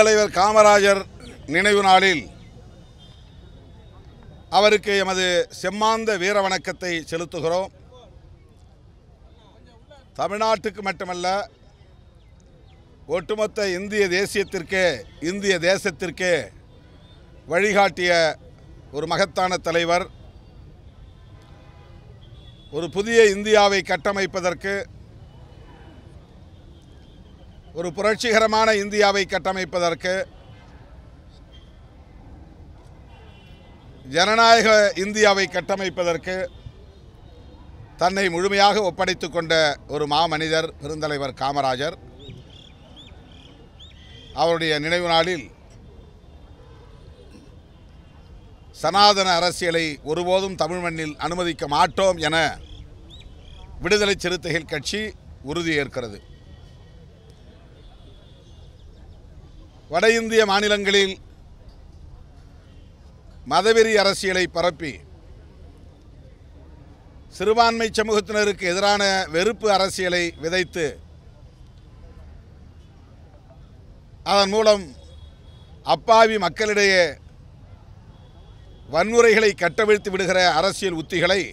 பெருந்தலைவர் காமராஜர் நினைவு நாளில் அவருக்கு எமது செம்மாந்த வீர வணக்கத்தை செலுத்துகிறோம் தமிழ்நாட்டுக்கு மட்டுமல்ல ஒட்டுமொத்த இந்திய தேசியத்திற்கே இந்திய தேசத்திற்கே வழிகாட்டிய ஒரு மகத்தான தலைவர் ஒரு புதிய இந்தியாவை கட்டமைப்பதற்கு ஒரு புரட்சிகரமான இந்தியாவை கட்டமைப்பதற்கு ஜனநாயக இந்தியாவை கட்டமைப்பதற்கு தன்னை முழுமையாக ஒப்படைத்துக் கொண்ட ஒரு மாமனிதர் பெருந்தலைவர் காமராஜர் அவருடைய நினைவு நாளில் சனாதன அரசியலை ஒருபோதும் தமிழ் மண்ணில் அனுமதிக்க மாட்டோம் என விடுதலை சிறுத்தைகள் கட்சி உறுதியேற்கிறது வட இந்திய மாநிலங்களில் மதவெறி அரசியலை பரப்பி சிறுபான்மை சமூகத்தினருக்கு எதிரான வெறுப்பு அரசியலை விதைத்து அதன் மூலம் அப்பாவி மக்களிடையே வன்முறைகளை கட்டவிழ்த்து விடுகிற அரசியல் உத்திகளை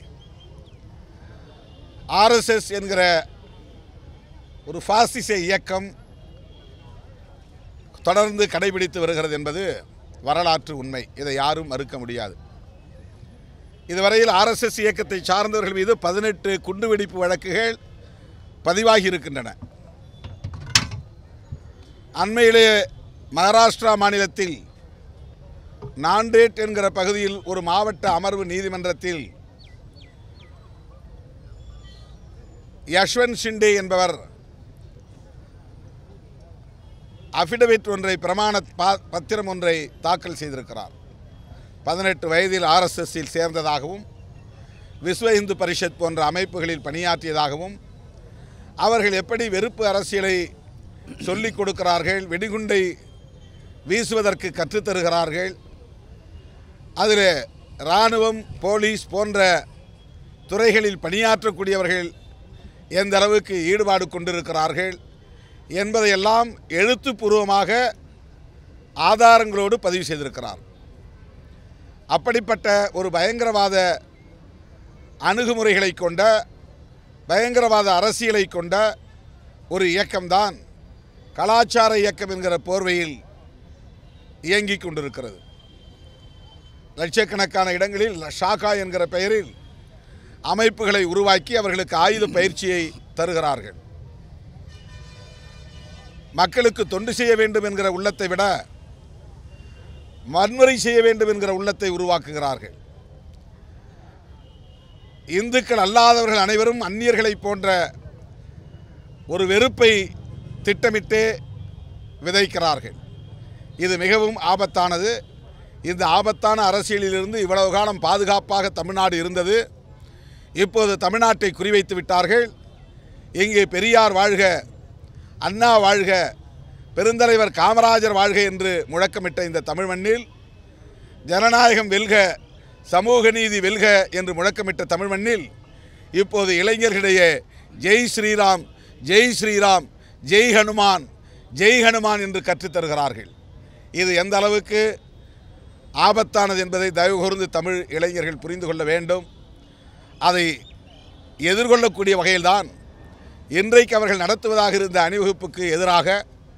ஆர்எஸ்எஸ் என்கிற ஒரு பாசிச இயக்கம் தொடர்ந்து கடைபிடித்து வருகிறது என்பது வரலாற்று உண்மை இதை யாரும் மறுக்க முடியாது இதுவரையில் ஆர்எஸ்எஸ் இயக்கத்தை சார்ந்தவர்கள் மீது பதினெட்டு குண்டுவெடிப்பு வழக்குகள் பதிவாகி இருக்கின்றன அண்மையிலே மகாராஷ்டிரா மாநிலத்தில் நாண்டேட் என்கிற பகுதியில் ஒரு மாவட்ட அமர்வு நீதிமன்றத்தில் யஷ்வந்த் ஷிண்டே என்பவர் அஃபிடவிட் ஒன்றை பிரமாண பா- பத்திரம் ஒன்றை தாக்கல் செய்திருக்கிறார் பதினெட்டு வயதில் ஆர்எஸ்எஸ்ஸில் சேர்ந்ததாகவும் விஸ்வ இந்து பரிஷத் போன்ற அமைப்புகளில் பணியாற்றியதாகவும் அவர்கள் எப்படி வெறுப்பு அரசியலை சொல்லிக் கொடுக்கிறார்கள் வெடிகுண்டை வீசுவதற்கு கற்றுத்தருகிறார்கள் அதில் இராணுவம் போலீஸ் போன்ற துறைகளில் பணியாற்றக்கூடியவர்கள் எந்த அளவுக்கு ஈடுபாடு கொண்டிருக்கிறார்கள் என்பதையெல்லாம் எழுத்துப்பூர்வமாக ஆதாரங்களோடு பதிவு செய்திருக்கிறார் அப்படிப்பட்ட ஒரு பயங்கரவாத அணுகுமுறைகளை கொண்ட பயங்கரவாத அரசியலை கொண்ட ஒரு இயக்கம்தான் கலாச்சார இயக்கம் என்கிற போர்வையில் இயங்கிக் கொண்டிருக்கிறது லட்சக்கணக்கான இடங்களில் ஷாகா என்கிற பெயரில் அமைப்புகளை உருவாக்கி அவர்களுக்கு ஆயுத பயிற்சியை தருகிறார்கள் மக்களுக்கு தொண்டு செய்ய வேண்டும் என்கிற உள்ளத்தை விட வன்முறை செய்ய வேண்டும் என்கிற உள்ளத்தை உருவாக்குகிறார்கள் இந்துக்கள் அல்லாதவர்கள் அனைவரும் அந்நியர்களைப் போன்ற ஒரு வெறுப்பை திட்டமிட்டே விதைக்கிறார்கள் இது மிகவும் ஆபத்தானது இந்த ஆபத்தான அரசியலிலிருந்து இவ்வளவு காலம் பாதுகாப்பாக தமிழ்நாடு இருந்தது இப்போது தமிழ்நாட்டை குறிவைத்து விட்டார்கள் இங்கே பெரியார் வாழ்க அண்ணா வாழ்க பெருந்தலைவர் காமராஜர் வாழ்க என்று முழக்கமிட்ட இந்த தமிழ் மண்ணில் ஜனநாயகம் வெல்க சமூக நீதி வெல்க என்று முழக்கமிட்ட தமிழ் மண்ணில் இப்போது இளைஞர்களிடையே ஜெய் ஸ்ரீராம் ஜெய் ஸ்ரீராம் ஜெய் ஹனுமான் ஜெய் ஹனுமான் என்று கற்றுத்தருகிறார்கள் இது எந்த அளவுக்கு ஆபத்தானது என்பதை தயவு கூர்ந்து தமிழ் இளைஞர்கள் புரிந்து கொள்ள வேண்டும் அதை எதிர்கொள்ளக்கூடிய வகையில்தான் இன்றைக்கு அவர்கள் நடத்துவதாக இருந்த அணிவகுப்புக்கு எதிராக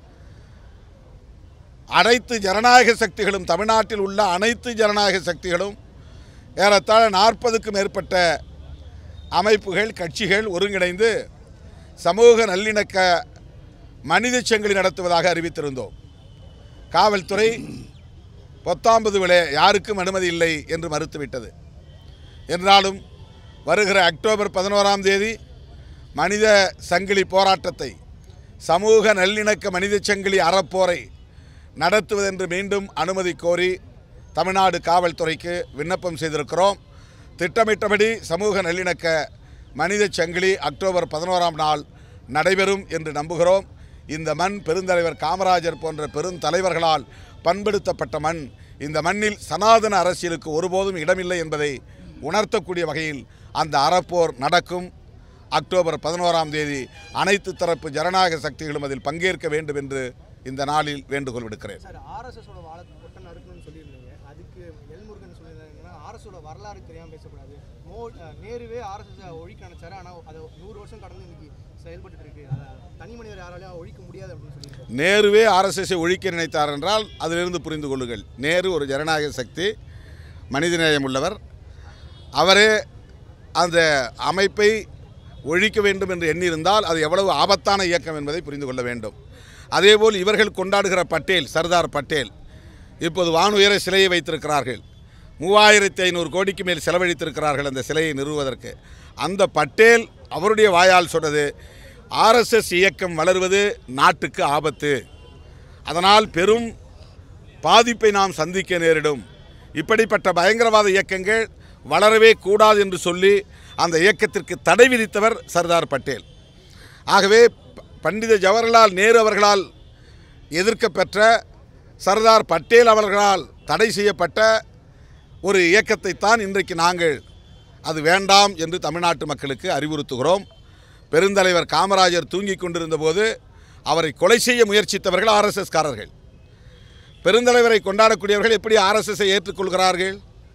அனைத்து ஜனநாயக சக்திகளும் தமிழ்நாட்டில் உள்ள அனைத்து ஜனநாயக சக்திகளும் ஏறத்தாழ நாற்பதுக்கும் மேற்பட்ட அமைப்புகள் கட்சிகள் ஒருங்கிணைந்து சமூக நல்லிணக்க மனித சங்கிலி நடத்துவதாக அறிவித்திருந்தோம் காவல்துறை பொத்தாம்பது விலை யாருக்கும் அனுமதி இல்லை என்று மறுத்துவிட்டது என்றாலும் வருகிற அக்டோபர் பதினோராம் தேதி மனித சங்கிலி போராட்டத்தை சமூக நல்லிணக்க மனித சங்கிலி அறப்போரை நடத்துவதென்று மீண்டும் அனுமதி கோரி தமிழ்நாடு காவல்துறைக்கு விண்ணப்பம் செய்திருக்கிறோம் திட்டமிட்டபடி சமூக நல்லிணக்க மனித சங்கிலி அக்டோபர் பதினோராம் நாள் நடைபெறும் என்று நம்புகிறோம் இந்த மண் பெருந்தலைவர் காமராஜர் போன்ற பெருந்தலைவர்களால் பண்படுத்தப்பட்ட மண் இந்த மண்ணில் சனாதன அரசியலுக்கு ஒருபோதும் இடமில்லை என்பதை உணர்த்தக்கூடிய வகையில் அந்த அறப்போர் நடக்கும் அக்டோபர் பதினோராம் தேதி அனைத்து தரப்பு ஜனநாயக சக்திகளும் அதில் பங்கேற்க வேண்டும் என்று இந்த நாளில் வேண்டுகோள் விடுக்கிறேன் சார் ஆர்எஸ்எஸோட வாழ கொட்டன் அறுக்கணும்னு சொல்லியிருந்தீங்க அதுக்கு எல்முருகன் சொல்லியிருந்தாங்கன்னா ஆர்எஸோட வரலாறு தெரியாமல் பேசக்கூடாது மோ அஹ் நேருவே ஆர்எஸ்எஸ் ஒழிக்க நினைச்சாரு ஆனால் அது நூறு வருஷம் கடந்து இன்னைக்கு செயல்பட்டு இருக்கு அதை தனி மனிதர் யாராலையும் ஒழிக்க முடியாது அப்படின்னு சொல்லியிருக்காரு நேருவே ஆர்எஸ்எஸ்ஸை ஒழிக்க நினைத்தார் என்றால் அதிலிருந்து புரிந்து கொள்ளுங்கள் நேரு ஒரு ஜனநாயக சக்தி மனிதநேயம் உள்ளவர் அவரே அந்த அமைப்பை ஒழிக்க வேண்டும் என்று எண்ணியிருந்தால் அது எவ்வளவு ஆபத்தான இயக்கம் என்பதை புரிந்து கொள்ள வேண்டும் அதேபோல் இவர்கள் கொண்டாடுகிற பட்டேல் சர்தார் பட்டேல் இப்போது வானுயர சிலையை வைத்திருக்கிறார்கள் மூவாயிரத்தி ஐநூறு கோடிக்கு மேல் செலவழித்திருக்கிறார்கள் அந்த சிலையை நிறுவுவதற்கு அந்த பட்டேல் அவருடைய வாயால் சொன்னது ஆர்எஸ்எஸ் இயக்கம் வளர்வது நாட்டுக்கு ஆபத்து அதனால் பெரும் பாதிப்பை நாம் சந்திக்க நேரிடும் இப்படிப்பட்ட பயங்கரவாத இயக்கங்கள் வளரவே கூடாது என்று சொல்லி அந்த இயக்கத்திற்கு தடை விதித்தவர் சர்தார் பட்டேல் ஆகவே ப- பண்டித ஜவஹர்லால் நேரு அவர்களால் எதிர்க்கப்பெற்ற சர்தார் பட்டேல் அவர்களால் தடை செய்யப்பட்ட ஒரு இயக்கத்தைத்தான் இன்றைக்கு நாங்கள் அது வேண்டாம் என்று தமிழ்நாட்டு மக்களுக்கு அறிவுறுத்துகிறோம் பெருந்தலைவர் காமராஜர் தூங்கிக் கொண்டிருந்த போது அவரை கொலை செய்ய முயற்சித்தவர்கள் ஆர்எஸ்எஸ்காரர்கள் பெருந்தலைவரை கொண்டாடக்கூடியவர்கள் எப்படி ஆர்எஸ்எஸ்ஸை ஏற்றுக்கொள்கிறார்கள்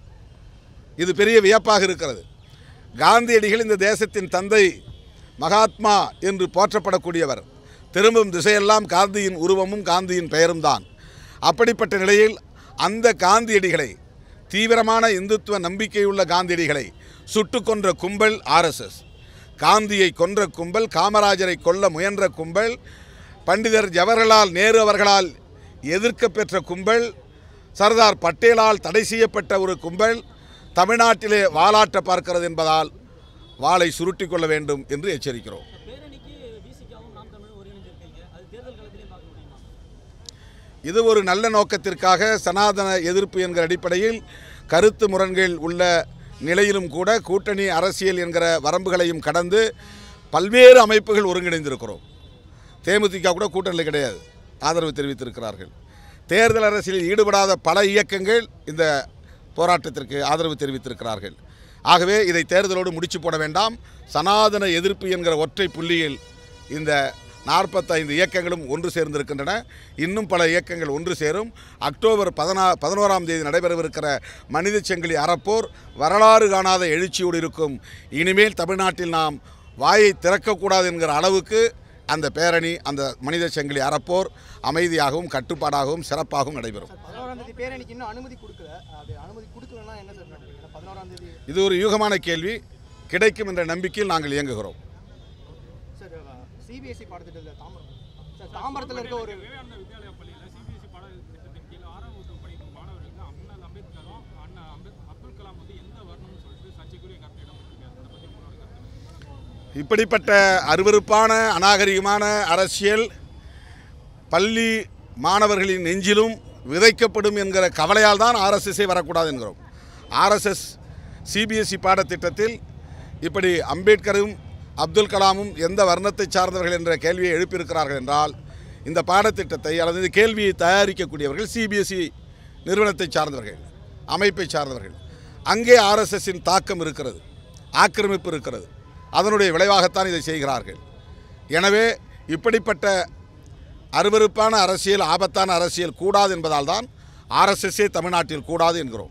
இது பெரிய வியப்பாக இருக்கிறது காந்தியடிகள் இந்த தேசத்தின் தந்தை மகாத்மா என்று போற்றப்படக்கூடியவர் திரும்பும் திசையெல்லாம் காந்தியின் உருவமும் காந்தியின் பெயரும் தான் அப்படிப்பட்ட நிலையில் அந்த காந்தியடிகளை தீவிரமான இந்துத்துவ நம்பிக்கையுள்ள காந்தியடிகளை சுட்டு கொன்ற கும்பல் ஆர்எஸ்எஸ் காந்தியை கொன்ற கும்பல் காமராஜரை கொல்ல முயன்ற கும்பல் பண்டிதர் ஜவஹர்லால் நேரு அவர்களால் எதிர்க்க பெற்ற கும்பல் சர்தார் பட்டேலால் தடை செய்யப்பட்ட ஒரு கும்பல் தமிழ்நாட்டிலே வாலாட்ட பார்க்கிறது என்பதால் வாளை சுருட்டி கொள்ள வேண்டும் என்று எச்சரிக்கிறோம் பேரணிக்கு விசிகாவும் நாம் தமிழும் ஒருங்கிணைஞ்சிருக்கீங்க அது தேர்தல் காலத்திலையும் பார்க்க முடியுமா இது ஒரு நல்ல நோக்கத்திற்காக சனாதன எதிர்ப்பு என்கிற அடிப்படையில் கருத்து முரண்கள் உள்ள நிலையிலும் கூட கூட்டணி அரசியல் என்கிற வரம்புகளையும் கடந்து பல்வேறு அமைப்புகள் ஒருங்கிணைந்திருக்கிறோம் தேமுதிக கூட கூட்டணியில் கிடையாது ஆதரவு தெரிவித்திருக்கிறார்கள் தேர்தல் அரசியலில் ஈடுபடாத பல இயக்கங்கள் இந்த போராட்டத்திற்கு ஆதரவு தெரிவித்திருக்கிறார்கள் ஆகவே இதை தேர்தலோடு முடிச்சு போட வேண்டாம் சனாதன எதிர்ப்பு என்கிற ஒற்றை புள்ளியில் இந்த நாற்பத்தைந்து இயக்கங்களும் ஒன்று சேர்ந்திருக்கின்றன இன்னும் பல இயக்கங்கள் ஒன்று சேரும் அக்டோபர் பதினா பதினோராம் தேதி நடைபெறவிருக்கிற மனித செங்கிலி அறப்போர் வரலாறு காணாத எழுச்சியோடு இருக்கும் இனிமேல் தமிழ்நாட்டில் நாம் வாயை திறக்கக்கூடாது என்கிற அளவுக்கு அந்த பேரணி அந்த மனித செங்கிலி அறப்போர் அமைதியாகவும் கட்டுப்பாடாகவும் சிறப்பாகவும் நடைபெறும் சார் பதினோராம் தேதி பேரணிக்கு இன்னும் அனுமதி கொடுக்கல அது அனுமதி கொடுக்கலன்னா என்ன சார் பண்ணுவீங்க ஏன்னா பதினோராம் தேதி இது ஒரு யூகமான கேள்வி கிடைக்கும் என்ற நம்பிக்கையில் நாங்கள் இயங்குகிறோம் சார் சிபிஎஸ்சி பாடத்திட்டத்தில் தாம்பரம் சார் தாம்பரத்தில் இருக்க ஒரு விவேகானந்தா வித்யாலயா பள்ளியில் சிபிஎஸ்சி பாடத்திட்டத்தின் கீழ் ஆறாம் வகுப்பு படிக்கும் மாணவர்களுக்கு அண்ணல் அம்பேத்கரும் அண்ணா அம்பேத் அப்துல் கலாம் வந்து எந்த வரணும்னு சொல்லிட்டு சர்ச்சைக்குரிய கருத்தை இடம் கொடுத்திருக்காரு அதை பற்றி உங்களோட கருத்து இப்படிப்பட்ட அருவருப்பான அநாகரிகமான அரசியல் பள்ளி மாணவர்களின் நெஞ்சிலும் விதைக்கப்படும் என்கிற கவலையால் தான் ஆர்எஸ்எஸ்ஸே வரக்கூடாது என்கிறோம் ஆர்எஸ்எஸ் சிபிஎஸ்இ பாடத்திட்டத்தில் இப்படி அம்பேத்கரும் அப்துல் கலாமும் எந்த வர்ணத்தை சார்ந்தவர்கள் என்ற கேள்வியை எழுப்பியிருக்கிறார்கள் என்றால் இந்த பாடத்திட்டத்தை அல்லது இந்த கேள்வியை தயாரிக்கக்கூடியவர்கள் சிபிஎஸ்இ நிறுவனத்தை சார்ந்தவர்கள் அமைப்பை சார்ந்தவர்கள் அங்கே ஆர்எஸ்எஸ்ஸின் தாக்கம் இருக்கிறது ஆக்கிரமிப்பு இருக்கிறது அதனுடைய விளைவாகத்தான் இதை செய்கிறார்கள் எனவே இப்படிப்பட்ட அருவருப்பான அரசியல் ஆபத்தான அரசியல் கூடாது என்பதால் தான் ஆர்எஸ்எஸ்ஸே தமிழ்நாட்டில் கூடாது என்கிறோம்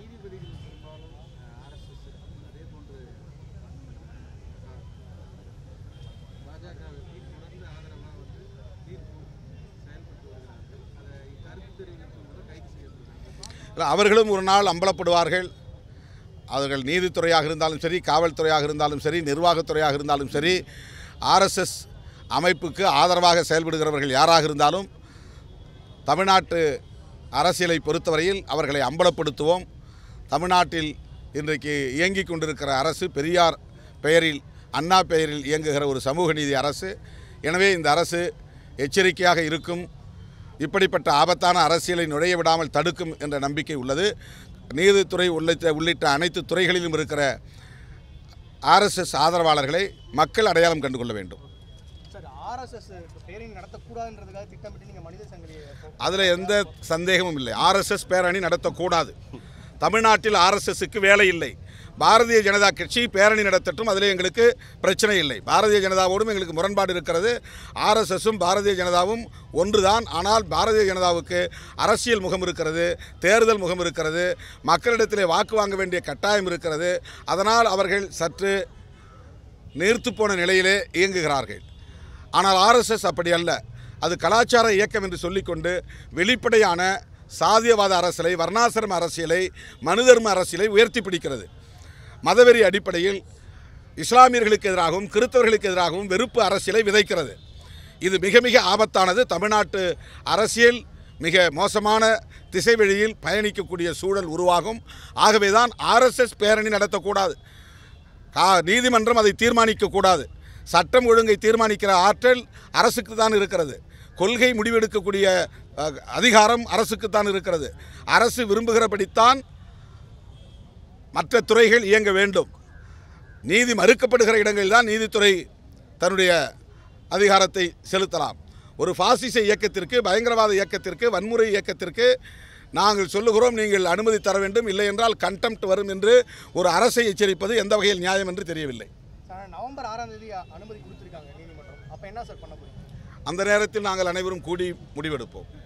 இல்லை, அவர்களும் ஒரு நாள் அம்பலப்படுவார்கள் அவர்கள் நீதித்துறையாக இருந்தாலும் சரி காவல்துறையாக இருந்தாலும் சரி நிர்வாகத்துறையாக இருந்தாலும் சரி ஆர்எஸ்எஸ் அமைப்புக்கு ஆதரவாக செயல்படுகிறவர்கள் யாராக இருந்தாலும் தமிழ்நாட்டு அரசியலை பொறுத்தவரையில் அவர்களை அம்பலப்படுத்துவோம் தமிழ்நாட்டில் இன்றைக்கு இயங்கிக் கொண்டிருக்கிற அரசு பெரியார் பெயரில் அண்ணா பெயரில் இயங்குகிற ஒரு சமூக நீதி அரசு எனவே இந்த அரசு எச்சரிக்கையாக இருக்கும் இப்படிப்பட்ட ஆபத்தான அரசியலை நுழைய விடாமல் தடுக்கும் என்ற நம்பிக்கை உள்ளது நீதித்துறை உள்ளிட்ட உள்ளிட்ட அனைத்து துறைகளிலும் இருக்கிற ஆர்எஸ்எஸ் ஆதரவாளர்களை மக்கள் அடையாளம் கண்டு கொள்ள வேண்டும் சார் ஆர்எஸ்எஸ் பேரணி நடத்தக்கூடாதுன்றதுக்காக திட்டமிட்டு நீங்கள் மனித சங்கிலியை அதில் எந்த சந்தேகமும் இல்லை ஆர்எஸ்எஸ் பேரணி நடத்தக்கூடாது தமிழ்நாட்டில் ஆர்எஸ்எஸ்க்கு வேலை இல்லை பாரதிய ஜனதா கட்சி பேரணி நடத்தட்டும் அதில் எங்களுக்கு பிரச்சனை இல்லை பாரதிய ஜனதாவோடும் எங்களுக்கு முரண்பாடு இருக்கிறது ஆர்எஸ்எஸும் பாரதிய ஜனதாவும் ஒன்றுதான் ஆனால் பாரதிய ஜனதாவுக்கு அரசியல் முகம் இருக்கிறது தேர்தல் முகம் இருக்கிறது மக்களிடத்திலே வாக்கு வாங்க வேண்டிய கட்டாயம் இருக்கிறது அதனால் அவர்கள் சற்று நீர்த்துப்போன நிலையிலே இயங்குகிறார்கள் ஆனால் ஆர்எஸ்எஸ் அப்படி அல்ல அது கலாச்சார இயக்கம் என்று சொல்லிக்கொண்டு வெளிப்படையான சாதியவாத அரசியலை வர்ணாசிரம அரசியலை மனுதர்ம அரசியலை உயர்த்தி பிடிக்கிறது மதவெறி அடிப்படையில் இஸ்லாமியர்களுக்கு எதிராகவும் கிறித்தவர்களுக்கு எதிராகவும் வெறுப்பு அரசியலை விதைக்கிறது இது மிக மிக ஆபத்தானது தமிழ்நாட்டு அரசியல் மிக மோசமான திசைவழியில் பயணிக்கக்கூடிய சூழல் உருவாகும் ஆகவே தான் ஆர்எஸ்எஸ் பேரணி நடத்தக்கூடாது கா நீதிமன்றம் அதை தீர்மானிக்கக்கூடாது சட்டம் ஒழுங்கை தீர்மானிக்கிற ஆற்றல் அரசுக்கு தான் இருக்கிறது கொள்கை முடிவெடுக்கக்கூடிய அஹ், அதிகாரம் அரசுக்கு தான் இருக்கிறது அரசு விரும்புகிறபடித்தான் மற்ற துறைகள் இயங்க வேண்டும் நீதி மறுக்கப்படுகிற இடங்களில் தான் நீதித்துறை தன்னுடைய அதிகாரத்தை செலுத்தலாம் ஒரு பாசிச இயக்கத்திற்கு பயங்கரவாத இயக்கத்திற்கு வன்முறை இயக்கத்திற்கு நாங்கள் சொல்லுகிறோம் நீங்கள் அனுமதி தர வேண்டும் இல்லை என்றால் கண்டெம்ட் வரும் என்று ஒரு அரசை எச்சரிப்பது எந்த வகையில் நியாயம் என்று தெரியவில்லை சார் நவம்பர் ஆறாம் தேதி அனுமதி கொடுத்துருக்காங்க நீதிமன்றம் அப்போ என்ன சார் பண்ண போறீங்க அந்த நேரத்தில் நாங்கள் அனைவரும் கூடி முடிவெடுப்போம்